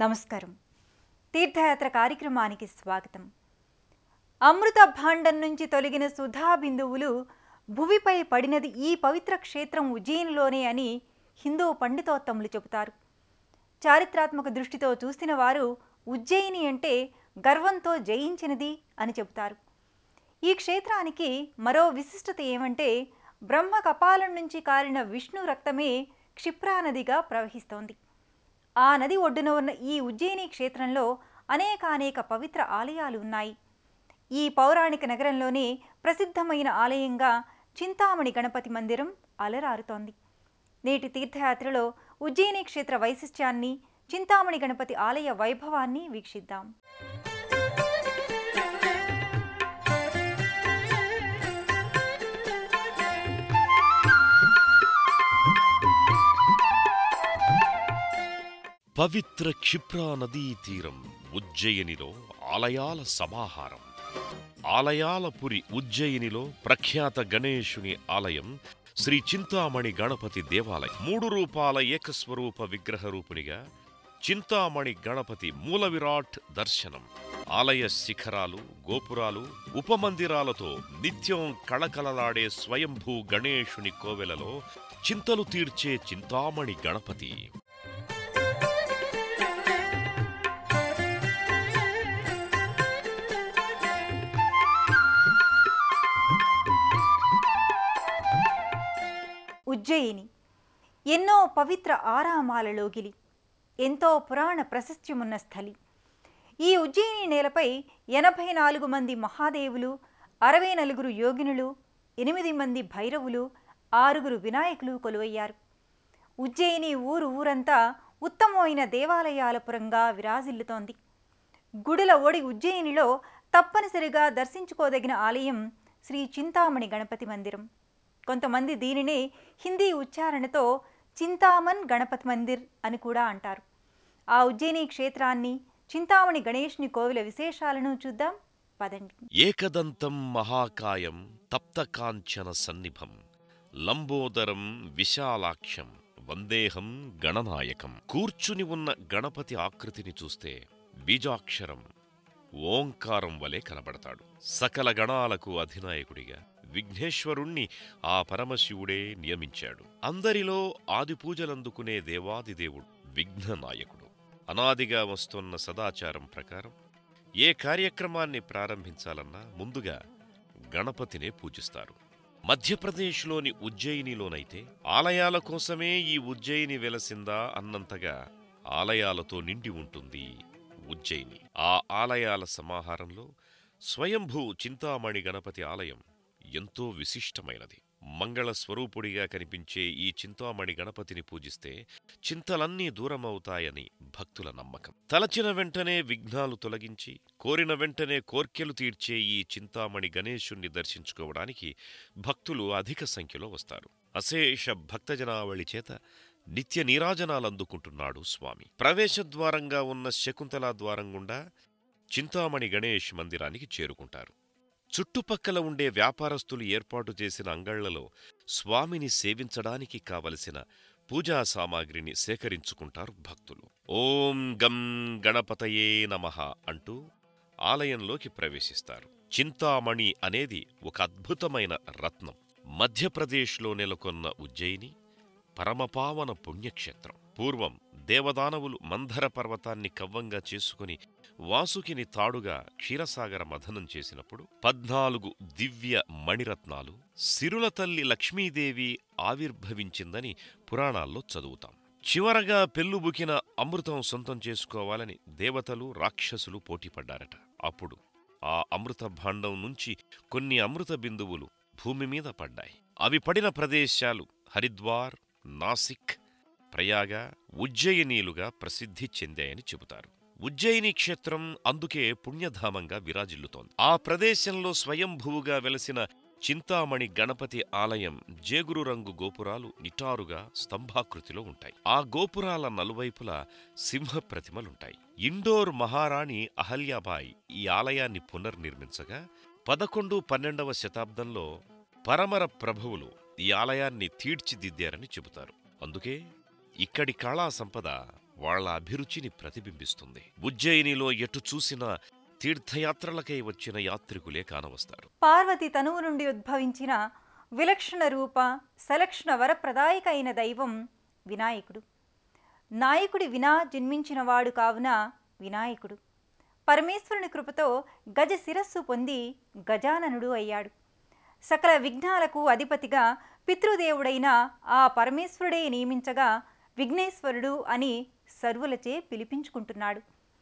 నమస్కారం తీర్థయాత్ర కార్యక్రమానికి స్వాగతం అమృత భాండం నుంచి తొలగిన సుధా బిందువులు భువిపై పడినది ఈ పవిత్ర క్షేత్రం ఉజ్జయినిలోనే అని హిందూ పండితోత్తములు చెబుతారు చారిత్రాత్మక దృష్టితో చూసిన వారు ఉజ్జయిని అంటే గర్వంతో జయించినది అని చెబుతారు ఈ క్షేత్రానికి మరో విశిష్టత ఏమంటే బ్రహ్మ కపాలం నుంచి కారిన విష్ణు రక్తమే క్షిప్రా నదిగా ప్రవహిస్తోంది ఆ నది ఒడ్డున ఉన్న ఈ ఉజ్జయిని క్షేత్రంలో అనేకానేక పవిత్ర ఆలయాలు ఉన్నాయి ఈ పౌరాణిక నగరంలోనే ప్రసిద్ధమైన ఆలయంగా చింతామణి గణపతి మందిరం అలరారుతోంది నేటి తీర్థయాత్రలో ఉజ్జయిని క్షేత్ర వైశిష్ట్యాన్ని చింతామణి గణపతి ఆలయ వైభవాన్ని వీక్షిద్దాం పవిత్ర క్షిప్రా నదీ తీరం ఉజ్జయినిలో ఆలయాల సమాహారం ఆలయాల పురి ఉజ్జయినిలో ప్రఖ్యాత గణేశుని ఆలయం శ్రీ చింతామణి గణపతి దేవాలయం మూడు రూపాల ఏకస్వరూప విగ్రహ రూపునిగా చింతామణి గణపతి మూల విరాట్ దర్శనం ఆలయ శిఖరాలు గోపురాలు ఉపమందిరాలతో నిత్యం కళకళలాడే స్వయంభూ గణేశుని కోవెలలో చింతలు తీర్చే చింతామణి గణపతి ఉజ్జయిని ఎన్నో పవిత్ర ఆరామాలలోగిలి ఎంతో పురాణ ప్రశస్త్యమున్న స్థలి ఈ ఉజ్జయిని నేలపై ఎనభై నాలుగు మంది మహాదేవులు అరవై నలుగురు యోగినులు ఎనిమిది మంది భైరవులు ఆరుగురు వినాయకులు కొలువయ్యారు ఉజ్జయిని ఊరు ఊరంతా ఉత్తమమైన దేవాలయాల పురంగా విరాజిల్లుతోంది గుడుల ఒడి ఉజ్జయినిలో తప్పనిసరిగా దర్శించుకోదగిన ఆలయం శ్రీ చింతామణి గణపతి మందిరం కొంతమంది దీనినే హిందీ ఉచ్చారణతో చింతామన్ గణపతి మందిర్ అని కూడా అంటారు ఆ ఉజ్జయిని క్షేత్రాన్ని చింతామణి గణేష్ని కోవిల విశేషాలను చూద్దాం పదండి ఏకదంతం మహాకాయం తప్తకాంచన సన్నిభం లంబోదరం విశాలాక్షం వందేహం గణనాయకం కూర్చుని ఉన్న గణపతి ఆకృతిని చూస్తే బీజాక్షరం ఓంకారం వలె కనబడతాడు సకల గణాలకు అధినాయకుడిగా విఘ్నేశ్వరుణ్ణి ఆ పరమశివుడే నియమించాడు అందరిలో ఆదిపూజలందుకునే దేవాదిదేవుడు విఘ్ననాయకుడు అనాదిగా వస్తున్న సదాచారం ప్రకారం ఏ కార్యక్రమాన్ని ప్రారంభించాలన్నా ముందుగా గణపతినే పూజిస్తారు మధ్యప్రదేశ్లోని ఉజ్జయినిలోనైతే ఆలయాల కోసమే ఈ ఉజ్జయిని వెలసిందా అన్నంతగా ఆలయాలతో నిండి ఉంటుంది ఉజ్జయిని ఆ ఆలయాల సమాహారంలో స్వయంభూ చింతామణి గణపతి ఆలయం ఎంతో విశిష్టమైనది మంగళ స్వరూపుడిగా కనిపించే ఈ చింతామణి గణపతిని పూజిస్తే చింతలన్నీ దూరమవుతాయని భక్తుల నమ్మకం తలచిన వెంటనే విఘ్నాలు తొలగించి కోరిన వెంటనే కోర్కెలు తీర్చే ఈ చింతామణి గణేశుణ్ణి దర్శించుకోవడానికి భక్తులు అధిక సంఖ్యలో వస్తారు అశేష భక్తజనావళి చేత నిత్య నీరాజనాలందుకుంటున్నాడు స్వామి ప్రవేశద్వారంగా ఉన్న శకుంతలా ద్వారం గుండా చింతామణి గణేష్ మందిరానికి చేరుకుంటారు చుట్టుపక్కల ఉండే వ్యాపారస్తులు ఏర్పాటు చేసిన అంగళ్లలో స్వామిని సేవించడానికి కావలసిన పూజా సామాగ్రిని సేకరించుకుంటారు భక్తులు ఓం గం గణపతయే నమః అంటూ ఆలయంలోకి ప్రవేశిస్తారు చింతామణి అనేది ఒక అద్భుతమైన రత్నం మధ్యప్రదేశ్లో నెలకొన్న ఉజ్జయిని పరమపావన పుణ్యక్షేత్రం పూర్వం దేవదానవులు మంధర పర్వతాన్ని కవ్వంగా చేసుకుని వాసుకిని తాడుగా క్షీరసాగర మథనం చేసినప్పుడు పద్నాలుగు దివ్య మణిరత్నాలు సిరుల తల్లి లక్ష్మీదేవి ఆవిర్భవించిందని పురాణాల్లో చదువుతాం చివరగా పెళ్ళుబుకిన అమృతం సొంతం చేసుకోవాలని దేవతలు రాక్షసులు పోటీపడ్డారట అప్పుడు ఆ అమృత భాండం నుంచి కొన్ని అమృత బిందువులు భూమి మీద పడ్డాయి అవి పడిన ప్రదేశాలు హరిద్వార్ నాసిక్ ప్రయాగ ఉజ్జయినీలుగా ప్రసిద్ధి చెందాయని చెబుతారు ఉజ్జయిని క్షేత్రం అందుకే పుణ్యధామంగా విరాజిల్లుతోంది ఆ ప్రదేశంలో స్వయంభువుగా వెలసిన చింతామణి గణపతి ఆలయం జేగురు రంగు గోపురాలు నిటారుగా స్తంభాకృతిలో ఉంటాయి ఆ గోపురాల నలువైపులా సింహ ప్రతిమలుంటాయి ఇండోర్ మహారాణి అహల్యాబాయి ఈ ఆలయాన్ని పునర్నిర్మించగా పదకొండు పన్నెండవ శతాబ్దంలో పరమర ప్రభువులు ఈ ఆలయాన్ని తీర్చిదిద్దారని చెబుతారు అందుకే ఇక్కడి కళా సంపద వాళ్ళ అభిరుచిని ప్రతిబింబిస్తుంది ఉజ్జయినిలో ఎటు చూసినా తీర్థయాత్రలకై వచ్చిన యాత్రికులే కానవస్తారు పార్వతి తనువు నుండి ఉద్భవించిన విలక్షణ రూప సలక్షణ వరప్రదాయక అయిన దైవం వినాయకుడు నాయకుడి వినా జన్మించినవాడు కావున వినాయకుడు పరమేశ్వరుని కృపతో గజ శిరస్సు పొంది గజాననుడు అయ్యాడు సకల విఘ్నాలకు అధిపతిగా పితృదేవుడైన ఆ పరమేశ్వరుడే నియమించగా విఘ్నేశ్వరుడు అని సర్వులచే పిలిపించుకుంటున్నాడు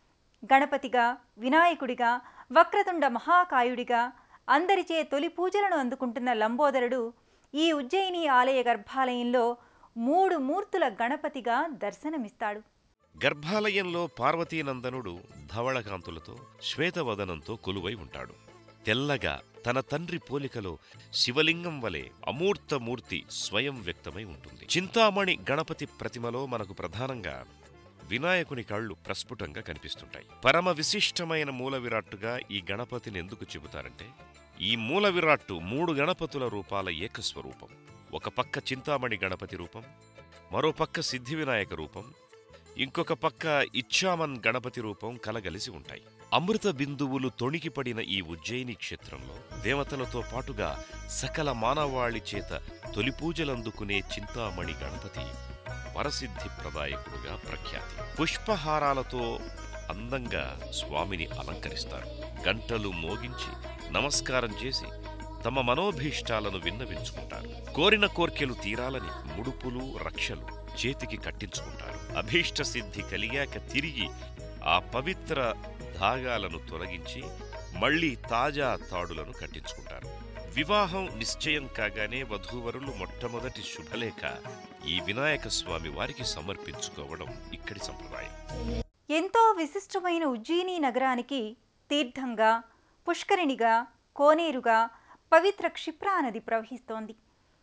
గణపతిగా వినాయకుడిగా వక్రతుండ మహాకాయుడిగా అందరిచే తొలి పూజలను అందుకుంటున్న లంబోదరుడు ఈ ఉజ్జయిని ఆలయ గర్భాలయంలో మూడు మూర్తుల గణపతిగా దర్శనమిస్తాడు గర్భాలయంలో పార్వతీనందనుడు ధవళకాంతులతో శ్వేతవదనంతో కొలువై ఉంటాడు తెల్లగా తన తండ్రి పోలికలో శివలింగం వలె అమూర్తమూర్తి స్వయం వ్యక్తమై ఉంటుంది చింతామణి గణపతి ప్రతిమలో మనకు ప్రధానంగా వినాయకుని కళ్ళు ప్రస్ఫుటంగా కనిపిస్తుంటాయి పరమ విశిష్టమైన మూల విరాట్టుగా ఈ గణపతిని ఎందుకు చెబుతారంటే ఈ మూల విరాట్టు మూడు గణపతుల రూపాల ఏకస్వరూపం ఒక పక్క చింతామణి గణపతి రూపం మరో పక్క సిద్ధి వినాయక రూపం ఇంకొక పక్క ఇచ్చామన్ గణపతి రూపం కలగలిసి ఉంటాయి అమృత బిందువులు తొణికిపడిన ఈ ఉజ్జయిని క్షేత్రంలో దేవతలతో పాటుగా సకల మానవాళి చేత తొలి పూజలందుకునే చింతామణి గణపతి వరసిద్ధి ప్రదాయకుడుగా ప్రఖ్యాతి పుష్పహారాలతో అందంగా స్వామిని అలంకరిస్తారు గంటలు మోగించి నమస్కారం చేసి తమ మనోభీష్టాలను విన్నవించుకుంటారు కోరిన కోర్కెలు తీరాలని ముడుపులు రక్షలు చేతికి కట్టించుకుంటారు అభీష్ట సిద్ధి కలిగాక తిరిగి ఆ పవిత్ర ధాగాలను తొలగించి మళ్ళీ తాజా తాడులను కట్టించుకుంటారు వివాహం నిశ్చయం కాగానే వధూవరులు మొట్టమొదటి శుభలేఖ ఈ వినాయక స్వామి వారికి సమర్పించుకోవడం ఇక్కడి సంప్రదాయం ఎంతో విశిష్టమైన ఉజ్జయిని నగరానికి తీర్థంగా పుష్కరిణిగా కోనేరుగా పవిత్ర క్షిప్రా నది ప్రవహిస్తోంది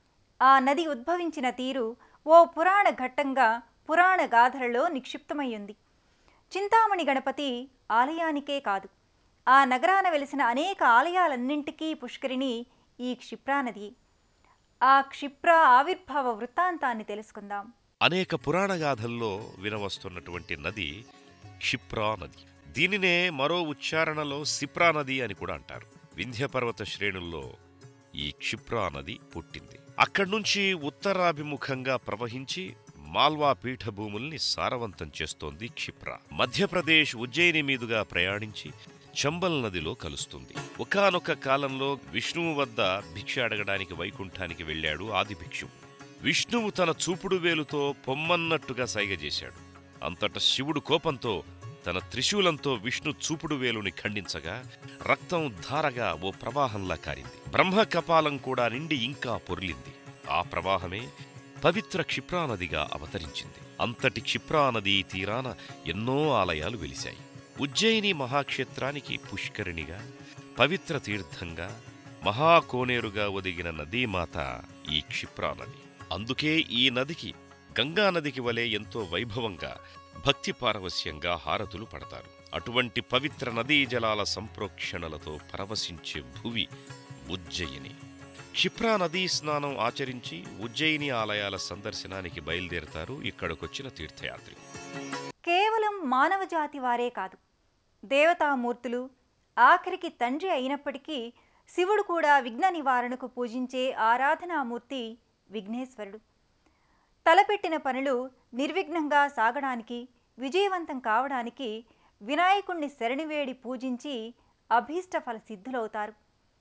ఆ నది ఉద్భవించిన తీరు ఓ పురాణ ఘట్టంగా పురాణ గాథలలో నిక్షిప్తమయ్యుంది చింతామణి గణపతి ఆలయానికే కాదు ఆ నగరాన వెలిసిన అనేక ఆలయాలన్నింటికీ పుష్కరిణి ఈ క్షిప్రా నది ఆ క్షిప్ర ఆవిర్భావ వృత్తాంతాన్ని తెలుసుకుందాం అనేక పురాణగాథల్లో వినవస్తున్నటువంటి నది క్షిప్రా నది దీనినే మరో ఉచ్చారణలో సిప్రా నది అని కూడా అంటారు వింధ్యపర్వత శ్రేణుల్లో ఈ క్షిప్రా నది పుట్టింది అక్కడి నుంచి ఉత్తరాభిముఖంగా ప్రవహించి మాల్వా పీఠభూముల్ని సారవంతం చేస్తోంది క్షిప్ర మధ్యప్రదేశ్ ఉజ్జయిని మీదుగా ప్రయాణించి చంబల్ నదిలో కలుస్తుంది ఒకానొక కాలంలో విష్ణువు వద్ద భిక్ష అడగడానికి వైకుంఠానికి వెళ్ళాడు ఆదిభిక్షువు విష్ణువు తన చూపుడు వేలుతో పొమ్మన్నట్టుగా సైగ చేశాడు అంతట శివుడు కోపంతో తన త్రిశూలంతో విష్ణు చూపుడు వేలుని ఖండించగా రక్తం ధారగా ఓ ప్రవాహంలా కారింది బ్రహ్మ కపాలం కూడా నిండి ఇంకా పొర్లింది ఆ ప్రవాహమే పవిత్ర క్షిప్రానదిగా అవతరించింది అంతటి క్షిప్రానది తీరాన ఎన్నో ఆలయాలు వెలిశాయి ఉజ్జయిని మహాక్షేత్రానికి పుష్కరిణిగా పవిత్ర తీర్థంగా మహాకోనేరుగా ఒదిగిన నదీమాత ఈ క్షిప్రానది అందుకే ఈ నదికి గంగా నదికి వలె ఎంతో వైభవంగా భక్తి పారవస్యంగా హారతులు పడతారు అటువంటి పవిత్ర నదీ జలాల సంప్రోక్షణలతో పరవశించే భువి ఉజ్జయిని క్షిప్రా నదీ స్నానం ఆచరించి ఉజ్జయిని ఆలయాల సందర్శనానికి బయలుదేరతారు ఇక్కడికొచ్చిన తీర్థయాత్రి కేవలం మానవ జాతి వారే కాదు దేవతామూర్తులు ఆఖరికి తండ్రి అయినప్పటికీ శివుడు కూడా విఘ్న నివారణకు పూజించే ఆరాధనామూర్తి విఘ్నేశ్వరుడు తలపెట్టిన పనులు నిర్విఘ్నంగా సాగడానికి విజయవంతం కావడానికి వినాయకుణ్ణి శరణివేడి పూజించి అభీష్ట ఫల సిద్ధులవుతారు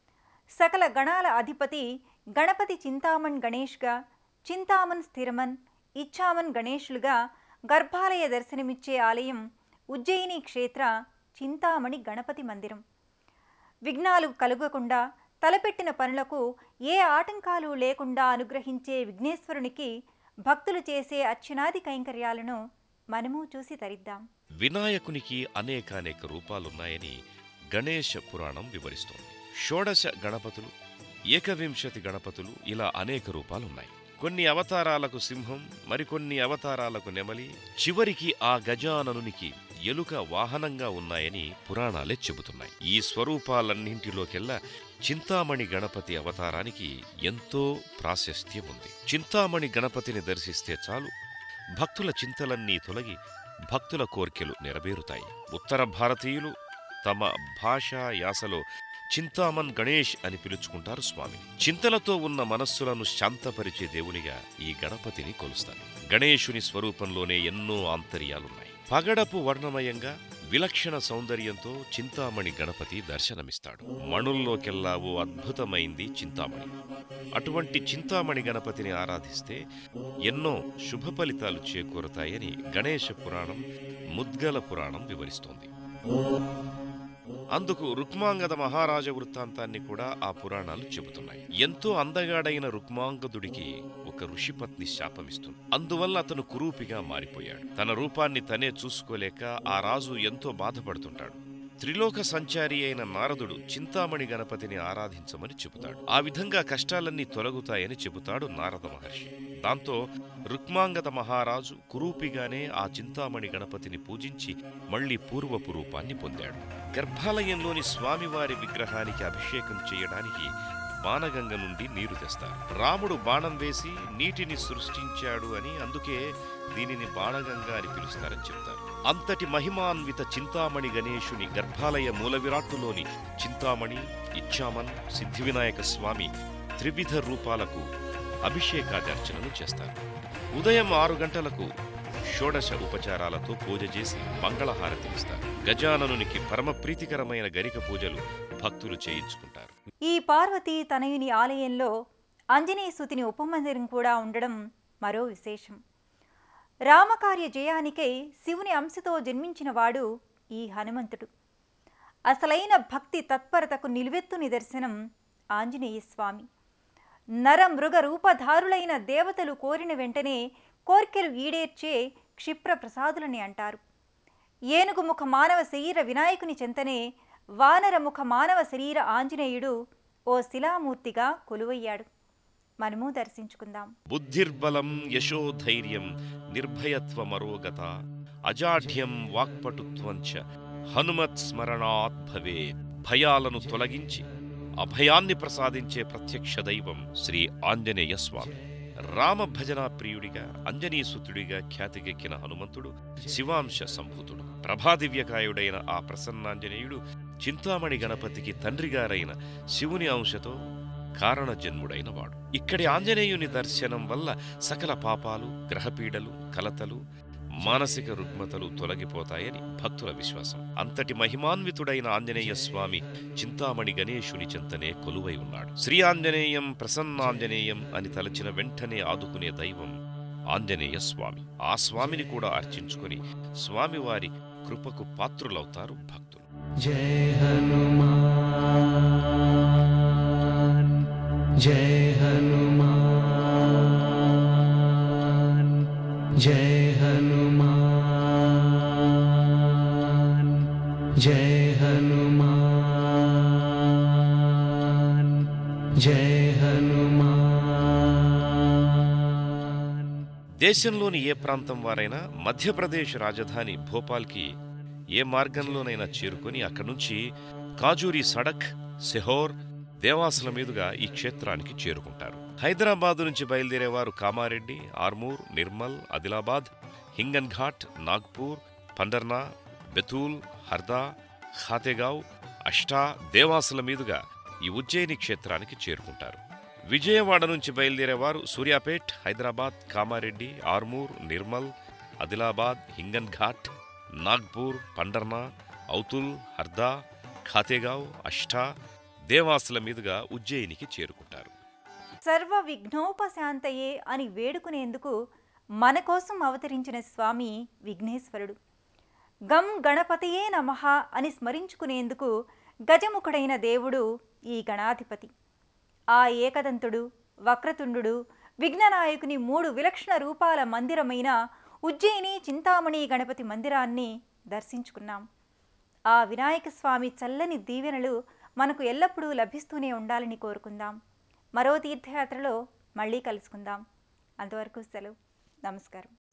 సకల గణాల అధిపతి గణపతి చింతామణ్ గణేష్గా చింతామన్ స్థిరమన్ ఇచ్చామన్ గణేషులుగా గర్భాలయ దర్శనమిచ్చే ఆలయం ఉజ్జయిని క్షేత్ర చింతామణి గణపతి మందిరం విఘ్నాలు కలుగకుండా తలపెట్టిన పనులకు ఏ ఆటంకాలు లేకుండా అనుగ్రహించే విఘ్నేశ్వరునికి భక్తులు చేసే అర్చనాది కైంకర్యాలను మనము చూసి తరిద్దాం వినాయకునికి అనేకానేక రూపాలున్నాయని గణేశ పురాణం వివరిస్తోంది షోడశ గణపతులు ఏకవింశతి గణపతులు ఇలా అనేక రూపాలున్నాయి కొన్ని అవతారాలకు సింహం మరికొన్ని అవతారాలకు నెమలి చివరికి ఆ గజాననునికి ఎలుక వాహనంగా ఉన్నాయని పురాణాలే చెబుతున్నాయి ఈ స్వరూపాలన్నింటిలోకెల్లా చింతామణి గణపతి అవతారానికి ఎంతో ప్రాశస్త్యం ఉంది చింతామణి గణపతిని దర్శిస్తే చాలు భక్తుల చింతలన్నీ తొలగి భక్తుల కోర్కెలు నెరవేరుతాయి ఉత్తర భారతీయులు తమ భాషా యాసలో చింతామన్ గణేష్ అని పిలుచుకుంటారు స్వామిని చింతలతో ఉన్న మనస్సులను శాంతపరిచే దేవునిగా ఈ గణపతిని కొలుస్తారు గణేశుని స్వరూపంలోనే ఎన్నో ఆంతర్యాలున్నాయి పగడపు వర్ణమయంగా విలక్షణ సౌందర్యంతో చింతామణి గణపతి దర్శనమిస్తాడు మణుల్లోకెల్లా ఓ అద్భుతమైంది చింతామణి అటువంటి చింతామణి గణపతిని ఆరాధిస్తే ఎన్నో శుభ ఫలితాలు చేకూరతాయని గణేశ పురాణం ముద్గల పురాణం వివరిస్తోంది అందుకు రుక్మాంగద మహారాజ వృత్తాంతాన్ని కూడా ఆ పురాణాలు చెబుతున్నాయి ఎంతో అందగాడైన రుక్మాంగదుడికి ఒక ఋషిపత్ని శాపమిస్తుంది అందువల్ల అతను కురూపిగా మారిపోయాడు తన రూపాన్ని తనే చూసుకోలేక ఆ రాజు ఎంతో బాధపడుతుంటాడు త్రిలోక సంచారి అయిన నారదుడు చింతామణి గణపతిని ఆరాధించమని చెబుతాడు ఆ విధంగా కష్టాలన్నీ తొలగుతాయని చెబుతాడు నారద మహర్షి దాంతో రుక్మాంగద మహారాజు కురూపిగానే ఆ చింతామణి గణపతిని పూజించి మళ్లీ పూర్వపు రూపాన్ని పొందాడు గర్భాలయంలోని స్వామివారి విగ్రహానికి అభిషేకం చేయడానికి బాణగంగ నుండి నీరు తెస్తారు రాముడు బాణం వేసి నీటిని సృష్టించాడు అని అందుకే దీనిని బాణగంగ అని పిలుస్తారని చెప్తారు అంతటి మహిమాన్విత చింతామణి గణేశుని గర్భాలయ మూల విరాట్టులోని చింతామణి ఇచ్చామన్ సిద్ధివినాయక స్వామి త్రివిధ రూపాలకు అభిషేకాదర్చనలు చేస్తారు ఉదయం ఆరు గంటలకు షోడశ ఉపచారాలతో పూజ చేసి మంగళహారతినిస్తారు గజాననునికి పరమ ప్రీతికరమైన గరిక పూజలు భక్తులు చేయించుకుంటారు ఈ పార్వతి తనయుని ఆలయంలో ఆంజనేయ సుతిని ఉపమందిరం కూడా ఉండడం మరో విశేషం రామకార్య జయానికై శివుని అంశతో జన్మించినవాడు ఈ హనుమంతుడు అసలైన భక్తి తత్పరతకు నిలువెత్తు నిదర్శనం ఆంజనేయ స్వామి నర మృగ రూపధారులైన దేవతలు కోరిన వెంటనే కోర్కెలు ఈడేర్చే క్షిప్ర ప్రసాదులని అంటారు ఏనుగు ముఖ మానవ శరీర వినాయకుని చెంతనే వానర ముఖ మానవ శరీర ఆంజనేయుడు ఓ శిలామూర్తిగా కొలువయ్యాడు మనము దర్శించుకుందాం బుద్ధిర్బలం యశోధైర్యం నిర్భయత్వమరోగత అజాఢ్యం వాక్పటుత్వంచ హనుమత్ స్మరణాత్ భవేత్ భయాలను తొలగించి అభయాన్ని ప్రసాదించే ప్రత్యక్ష దైవం శ్రీ ఆంజనేయ స్వామి రామ భజనా ప్రియుడిగా అంజనీసుతుడిగా ఖ్యాతికెక్కిన హనుమంతుడు శివాంశ సంభూతుడు ప్రభాదివ్యకాయుడైన ఆ ప్రసన్నాంజనేయుడు చింతామణి గణపతికి తండ్రిగారైన శివుని అంశతో కారణజన్ముడైన వాడు ఇక్కడి ఆంజనేయుని దర్శనం వల్ల సకల పాపాలు గ్రహపీడలు కలతలు మానసిక రుగ్మతలు తొలగిపోతాయని భక్తుల విశ్వాసం అంతటి మహిమాన్వితుడైన ఆంజనేయ స్వామి చింతామణి గణేశుని చింతనే కొలువై ఉన్నాడు శ్రీ ఆంజనేయం ప్రసన్నాంజనేయం అని తలచిన వెంటనే ఆదుకునే దైవం ఆంజనేయ స్వామి ఆ స్వామిని కూడా అర్చించుకొని స్వామివారి కృపకు పాత్రులవుతారు భక్తులు जय हनुमान जय हनुमान जय हनुमान जय हनुमान जय हनुमान దేశంలోని ఏ ప్రాంతం వారైనా మధ్యప్రదేశ్ రాజధాని భోపాల్కి ఏ మార్గంలోనైనా చేరుకొని అక్కడి నుంచి కాజూరి సడక్ సెహోర్ దేవాసుల మీదుగా ఈ క్షేత్రానికి చేరుకుంటారు హైదరాబాద్ నుంచి బయలుదేరేవారు కామారెడ్డి ఆర్మూర్ నిర్మల్ ఆదిలాబాద్ హింగన్ ఘాట్ నాగ్పూర్ పండర్నా బెతూల్ హర్దా ఖాతేగావ్ అష్టా దేవాసుల మీదుగా ఈ ఉజ్జయిని క్షేత్రానికి చేరుకుంటారు విజయవాడ నుంచి బయలుదేరేవారు సూర్యాపేట్ హైదరాబాద్ కామారెడ్డి ఆర్మూర్ నిర్మల్ ఆదిలాబాద్ హింగన్ ఘాట్ నాగ్పూర్ పండర్నా ఔతుల్ హర్దా ఖాతేగావ్ అష్టా దేవాసుల మీదుగా ఉజ్జయినికి చేరుకుంటారు సర్వ విఘ్నోపశాంతయే అని వేడుకునేందుకు మన కోసం అవతరించిన స్వామి విఘ్నేశ్వరుడు గం గణపతియే నమః అని స్మరించుకునేందుకు గజముఖుడైన దేవుడు ఈ గణాధిపతి ఆ ఏకదంతుడు వక్రతుండు విఘ్ననాయకుని మూడు విలక్షణ రూపాల మందిరమైన ఉజ్జయిని చింతామణి గణపతి మందిరాన్ని దర్శించుకున్నాం ఆ వినాయక స్వామి చల్లని దీవెనలు మనకు ఎల్లప్పుడూ లభిస్తూనే ఉండాలని కోరుకుందాం మరో తీర్థయాత్రలో మళ్ళీ కలుసుకుందాం అంతవరకు సెలవు నమస్కారం